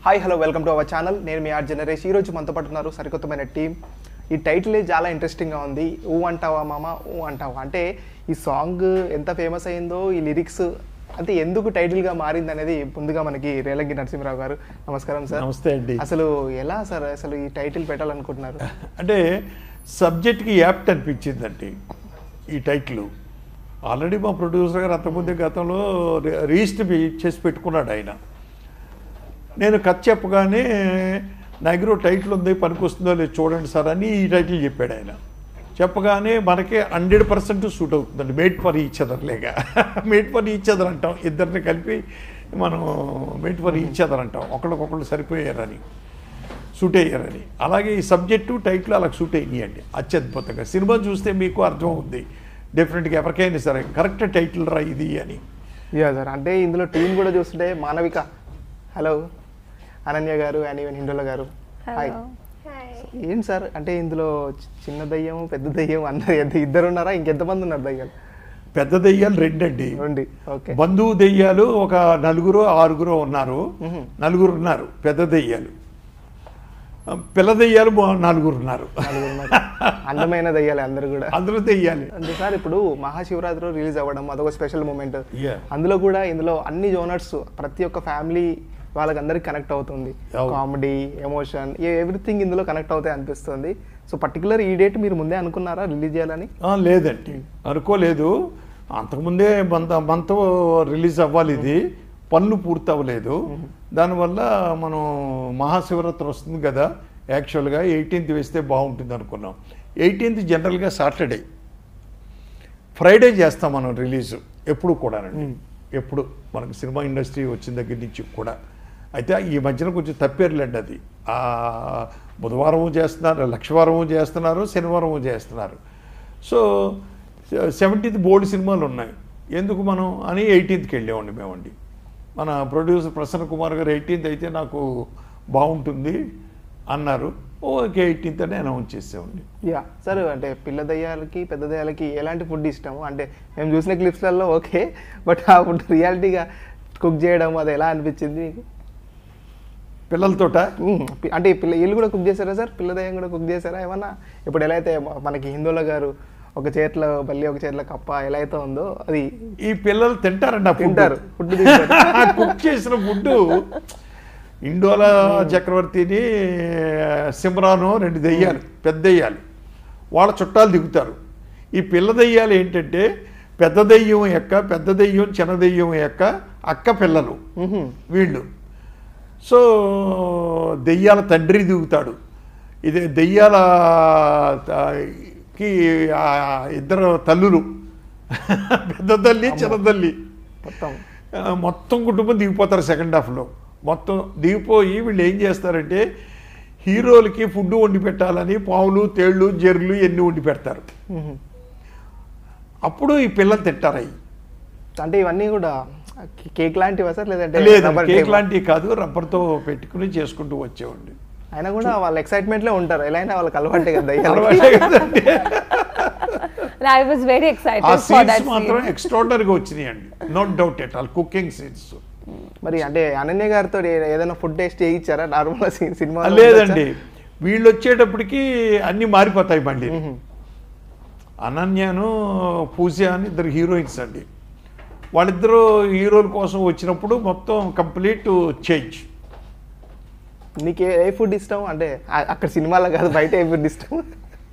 Hi hello welcome to our channel నేను మీ are జనరేష్ ఈ రోజు మనతో పాటు ఉన్నారు సరికొత్తమైన టీం ఈ టైటిలే చాలా ఇంట్రెస్టింగ్గా ఉంది ఊ అంటావా మామ ఊ అంటావా అంటే ఈ సాంగ్ ఎంత ఫేమస్ అయిందో ఈ లిరిక్స్ అంటే ఎందుకు టైటిల్గా మారింది అనేది ముందుగా మనకి రేలంగి నరసింహరావు గారు నమస్కారం సార్ నమస్తే అండి అసలు ఎలా సార్ అసలు ఈ టైటిల్ పెట్టాలనుకుంటున్నారు అంటే సబ్జెక్ట్కి యాప్ట్ అనిపించిందండి ఈ టైటిల్ ఆల్రెడీ మా ప్రొడ్యూసర్ గారు అంతకుముందే గతంలో రి- రిజిస్టర్ పే- చేసి పెట్టుకున్నాడు ఆయన నేను కథ చెప్పగానే నగరు టైటిల్ ఉంది పనికొస్తుందో లేదు చూడండి సార్ అని ఈ టైటిల్ చెప్పాడు ఆయన చెప్పగానే మనకి హండ్రెడ్ పర్సెంట్ సూట్ అవుతుందండి మేడ్ ఫర్ ఈచ్ అదర్ లేక మేడ్ ఫర్ ఈచ్ అదర్ అంటాం ఇద్దరిని కలిపి మనం మేడ్ ఫర్ ఈచ్ అదర్ అంటాం ఒకళ్ళకొకళ్ళు సరిపోయారని సూట్ అయ్యారని అలాగే ఈ సబ్జెక్టు టైటిల్ అలా సూట్ అయ్యాయండి అత్యద్భుతంగా సినిమా చూస్తే మీకు అర్థం ఉంది డెఫినెట్గా ఎవరికైనా సరే కరెక్ట్ టైటిల్ రా ఇది అని యా సార్ అంటే ఇందులో టీం కూడా చూస్తుంటే మానవిక హలో అనన్య గారు అండ్ ఈవెన్ హిండోల గారు హాయ్ ఏంటి సార్ అంటే ఇందులో చి- చిన్న దయ్యం పెద్ద దయ్యం అందరు ఎంత- ఇద్దరు ఉన్నారా ఇంకెంతమంది ఉన్నారు దయ్యాలు పెద్ద దెయ్యాలు రెండండి రండి ఓకే బంధువు దెయ్యాలు ఒక నలుగురు ఆరుగురు ఉన్నారు నలుగురు ఉన్నారు పెద్ద దెయ్యాలు పిల్ల దెయ్యాలు మో- నలుగురు ఉన్నారు నలుగురు ఉన్నారు. అందమైన దయ్యాలు అందరు కూడా అందరూ దెయ్యాలి అంటే సార్ ఇప్పుడు మహాశివరాత్రి రిలీజ్ అవ్వడం అదొక స్పెషల్ మూమెంట్ Yeah. అందులో కూడా ఇందులో అన్ని జోనర్స్ ప్రతి ఒక్క ఫ్యామిలీ వాళ్ళకందరికి కనెక్ట్ అవుతుంది అవును. కామెడీ ఎమోషన్ ఎవ్రీథింగ్ ఇందులో కనెక్ట్ అవుతాయి అనిపిస్తుంది సో పర్టికులర్ ఈ డేట్ మీరు ముందే అనుకున్నారా రిలీజ్ చేయాలని ఆ, లేదండి అనుకోలేదు అంతకుముందే మంత్ మంత్ రిలీజ్ అవ్వాలి ఇది పనులు పూర్తి అవ్వలేదు దానివల్ల మనం మహాశివరాత్రి వస్తుంది కదా యాక్చువల్గా ఎయిటీన్త్ వేస్తే బాగుంటుంది అనుకున్నాం ఎయిటీన్త్ జనరల్గా సాటర్డే ఫ్రైడే చేస్తాం మనం రిలీజ్ ఎప్పుడు కూడానండి ఎప్పుడు మనకు సినిమా ఇండస్ట్రీ వచ్చిన దగ్గర నుంచి కూడా అయితే ఈ మధ్యన కొంచెం తప్పేరులేండి అది ఆ, బుధవారము చేస్తున్నారు లక్షవారము చేస్తున్నారు శనివారము చేస్తున్నారు సో సెవెంటీన్త్ బోల్డ్ సినిమాలు ఉన్నాయి ఎందుకు మనం అని ఎయిటీన్త్కి వెళ్ళామండి మేమండి మన ప్రొడ్యూసర్ ప్రసన్న కుమార్ గారు ఎయిటీన్త్ అయితే నాకు బాగుంటుంది అన్నారు ఓకే ఎయిటీన్త్ అని అనౌన్స్ చేసామండి యా సార్ అంటే పిల్ల దయ్యాలకి పెద్ద దయ్యాలకి ఎలాంటి ఫుడ్ ఇష్టము అంటే మేము చూసిన క్లిప్స్లలో ఓకే బట్ ఆ ఫుడ్ రియాలిటీగా కుక్ చేయడం అది ఎలా అనిపించింది మీకు పిల్లలతోట మ్మ్. పి- అంటే ఈ పిల్ల వీళ్ళు కూడా కుక్ చేశారా సార్ పిల్ల దయ్యం కూడా కుక్ చేశారా ఏమన్నా ఇప్పుడు ఎలా అయితే మ- మనకి హిందువుల గారు ఒక చేతిలో బల్లి ఒక చేతిలో కప్ప ఎలా అయితే ఉందో అది ఈ పిల్లలు తింటారండి ఆ తింటారు ఫుడ్ తింటారు కుక్ చేసిన ఫుడ్ ఇండోలా చక్రవర్తిని సిమ్రాను రెండు దెయ్యాలు పెద్ద దెయ్యాలు వాళ్ళ చుట్టాలు దిగుతారు ఈ పిల్ల దెయ్యాలు ఏంటంటే పెద్ద దెయ్యం యొక్క పెద్ద దెయ్యం చిన్న దెయ్యం యొక్క అక్క పిల్లలు మ్హూ. వీళ్ళు సో దెయ్యాల తండ్రి దిగుతాడు ఇది దెయ్యాల త- కి ఆ ఇద్దరు తల్లులు పెద్ద తల్లి చిన్న తల్లి మొత్తం ఆ, మొత్తం కుటుంబం దిగిపోతారు సెకండ్ హాఫ్లో మొత్తం దిగిపోయి వీళ్ళు ఏం చేస్తారంటే హీరోలకి ఫుడ్ వండి పెట్టాలని పావులు తేళ్ళు జెర్లు ఇవన్నీ వండి పెడతారు మ్హూ. అప్పుడు ఈ పిల్లలు తింటారు అవి అంటే ఇవన్నీ కూడా కేక్ లాంటివా సార్ లేదంటే లేదు rubber కేక్ tape ఆ? లాంటివి కాదు రబ్బర్తో పెట్టుకుని చేసుకుంటూ వచ్చేవాడి అయినా కూడా వాళ్ళ ఎక్సైట్మెంట్ లో ఉంటారు ఎలా అయినా వాళ్ళకి అలవాటే కదా దయ్యాలకి. అలవాటే కదండి. I was very excited ఆ for that సీన్స్ మాత్రం scene. ఎక్స్ట్రాడనరీగా వచ్చినాయండి no doubt at all cooking scenes మరి అంటే అనన్య గారితో ఏ- ఏదైనా ఫుడ్ టేస్ట్ చేయించారా నార్మల్ సినిమా లేదండి వీళ్ళు వచ్చేటప్పటికి అన్ని మారిపోతాయి మళ్ళీ అనన్యను పూజ అని ఇద్దరు హీరోయిన్స్ అండి వాళ్ళిద్దరూ హీరోల కోసం వచ్చినప్పుడు మొత్తం కంప్లీట్ చేంజ్ నీకు ఏ- ఏ ఫుడ్ ఇష్టం అంటే ఆ- అక్కడ సినిమాలో కాదు బయట ఏ ఫుడ్ ఇష్టం